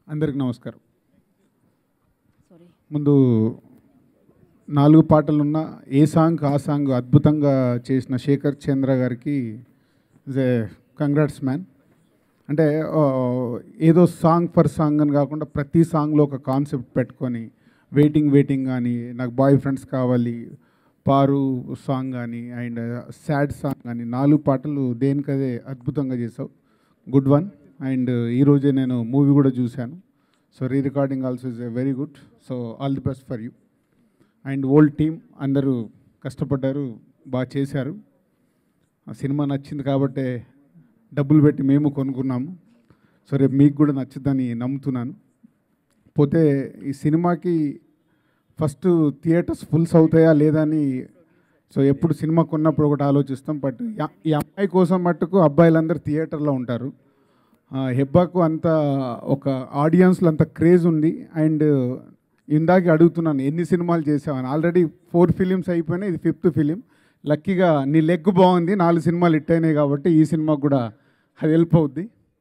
అందరికి నమస్కారం సారీ ముందు నాలుగు పాటలున్న ఏ సాంగ్ ఆ సాంగ్ అద్భుతంగా చేసిన శేఖర్ చంద్ర గారికి ఇస్ ఏ కంగ్రాట్స్ మ్యాన్ అంటే ఆ, ఏదో సాంగ్ ఫర్ సాంగ్ అని కాకుండా ప్రతి సాంగ్లో ఒక కాన్సెప్ట్ పెట్టుకొని వెయిటింగ్ వెయిటింగ్ కానీ నాకు బాయ్ ఫ్రెండ్స్ కావాలి పారు సాంగ్ కానీ అండ్ సాడ్ సాంగ్ కానీ నాలుగు పాటలు దేనికదే అద్భుతంగా చేసావు గుడ్ వన్ అండ్ ఈరోజే నేను మూవీ కూడా చూశాను so re recording also is a very good so all the best for you and old team అందరూ కష్టపడ్డారు బాగా చేశారు ఆ సినిమా నచ్చింది కాబట్టే డబ్బులు పెట్టి మేము కొనుక్కున్నాము సో రేపు మీకు కూడా నచ్చుద్దని నమ్ముతున్నాను పోతే ఈ సినిమాకి ఫస్ట్ థియేటర్స్ ఫుల్స్ అవుతాయా లేదా అని సో ఎప్పుడు సినిమా కొన్నప్పుడు ఒకటి ఆలోచిస్తాం బట్ ఈ అమ్మాయి కోసం మట్టుకు అబ్బాయిలందరూ థియేటర్లో ఉంటారు ఆ, హెబ్బాకు అంత ఒక ఆడియన్స్లో అంత క్రేజ్ ఉంది అండ్ ఇందాక అడుగుతున్నాను ఎన్ని సినిమాలు చేసావని ఆల్రెడీ ఫోర్ ఫిలిమ్స్ అయిపోయినాయి ఇది ఫిఫ్త్ ఫిలిం లక్కీగా నీ లెగ్ బాగుంది నాలుగు సినిమాలు హిట్ అయినాయి కాబట్టి ఈ సినిమాకు కూడా అది హెల్ప్ అవుద్ది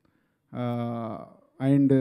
అండ్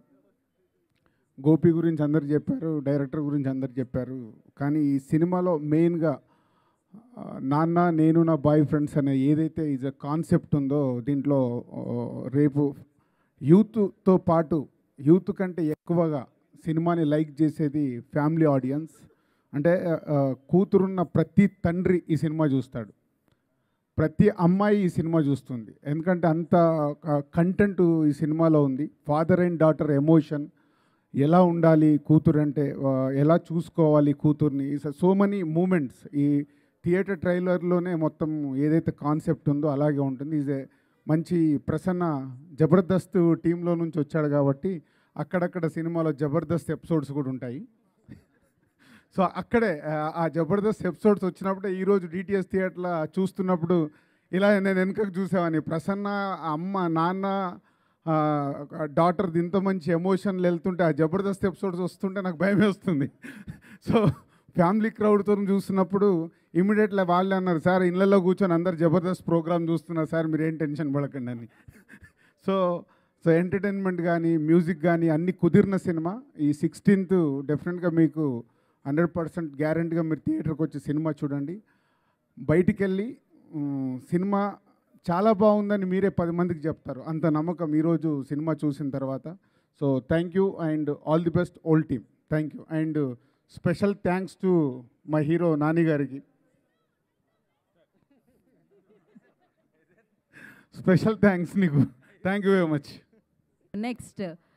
గోపి గురించి అందరు చెప్పారు డైరెక్టర్ గురించి అందరు చెప్పారు కానీ ఈ సినిమాలో మెయిన్గా ఆ, నాన్న నేను నా బాయ్ ఫ్రెండ్స్ అనే ఏదైతే ఈజ్ అ కాన్సెప్ట్ ఉందో దీంట్లో ఆ, రేపు యూత్తో పాటు యూత్ కంటే ఎక్కువగా సినిమాని లైక్ చేసేది ఫ్యామిలీ ఆడియన్స్ అంటే ఆ, కూతురున్న ప్రతి తండ్రి ఈ సినిమా చూస్తాడు ప్రతి అమ్మాయి ఈ సినిమా చూస్తుంది ఎందుకంటే అంత కంటెంట్ ఈ సినిమాలో ఉంది ఫాదర్ అండ్ డాటర్ ఎమోషన్ ఎలా ఉండాలి కూతురు అంటే ఆ, ఎలా చూసుకోవాలి కూతుర్ని సో మెనీ మూమెంట్స్ ఈ థియేటర్ ట్రైలర్లోనే మొత్తం ఏదైతే కాన్సెప్ట్ ఉందో అలాగే ఉంటుంది ఈజ్ ఏ మంచి ప్రసన్న జబర్దస్త్ టీంలో నుంచి వచ్చాడు కాబట్టి అక్కడక్కడ సినిమాలో జబర్దస్త్ ఎపిసోడ్స్ కూడా ఉంటాయి సో అక్కడే ఆ- ఆ జబర్దస్త్ ఎపిసోడ్స్ వచ్చినప్పుడే ఈరోజు డిటిఎస్ థియేటర్లో చూస్తున్నప్పుడు ఇలా నేను వెనుకకు చూసామని ప్రసన్న అమ్మ నాన్న డాటర్ ఇంత మంచి ఎమోషన్లు వెళ్తుంటే ఆ జబర్దస్త్ ఎపిసోడ్స్ వస్తుంటే నాకు భయం వేస్తుంది సో ఫ్యామిలీ క్రౌడ్తో చూస్తున్నప్పుడు ఇమీడియట్లీ వాళ్ళే అన్నారు సార్ ఇళ్ళల్లో కూర్చొని అందరు జబర్దస్త్ ప్రోగ్రామ్ చూస్తున్నారు సార్ మీరు ఏం టెన్షన్ పడకండి అని సో సో ఎంటర్టైన్మెంట్ కానీ మ్యూజిక్ కానీ అన్ని కుదిరిన సినిమా ఈ సిక్స్టీన్త్ డెఫినెట్గా మీకు హండ్రెడ్ పర్సెంట్ గ్యారంటీగా మీరు థియేటర్కి వచ్చి సినిమా చూడండి బయటికి వెళ్ళి ఉమ్, సినిమా చాలా బాగుందని మీరే పది మందికి చెప్తారు అంత నమ్మకం ఈరోజు సినిమా చూసిన తర్వాత so thank you and all the best old team thank you and special thanks to మా హీరో నాని గారికి స్పెషల్ థ్యాంక్స్ నీకు thank you very much next